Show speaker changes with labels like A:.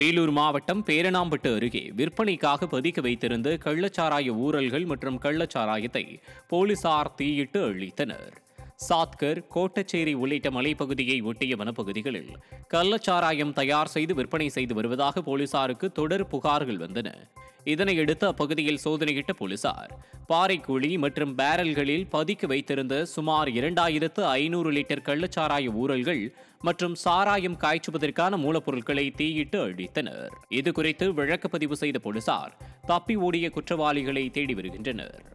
A: வேலூர் மாவட்டம் பேரணாம்பட்டு அருகே விற்பனைக்காக பதுக்கி வைத்திருந்த கள்ளச்சாராய ஊரல்கள் மற்றும் கள்ளச்சாராயத்தை போலீசார் தீயிட்டு அழித்தனர் சாத்கர் கோட்டச்சேரி உள்ளிட்ட மலைப்பகுதியை ஒட்டிய வனப்பகுதிகளில் கள்ளச்சாராயம் தயார் செய்து விற்பனை செய்து வருவதாக போலீசாருக்கு தொடர் புகார்கள் வந்தன இதனையடுத்து அப்பகுதியில் சோதனையிட்ட போலீசார் பாறைக்குழி மற்றும் பேரல்களில் பதுக்கி வைத்திருந்த சுமார் இரண்டாயிரத்து ஐநூறு லிட்டர் கள்ளச்சாராய ஊரல்கள் மற்றும் சாராயம் காய்ச்சுவதற்கான மூலப்பொருட்களை தீயிட்டு அழித்தனர் இது குறித்து வழக்கு பதிவு செய்த போலீசார் தப்பி ஓடிய குற்றவாளிகளை தேடி வருகின்றனர்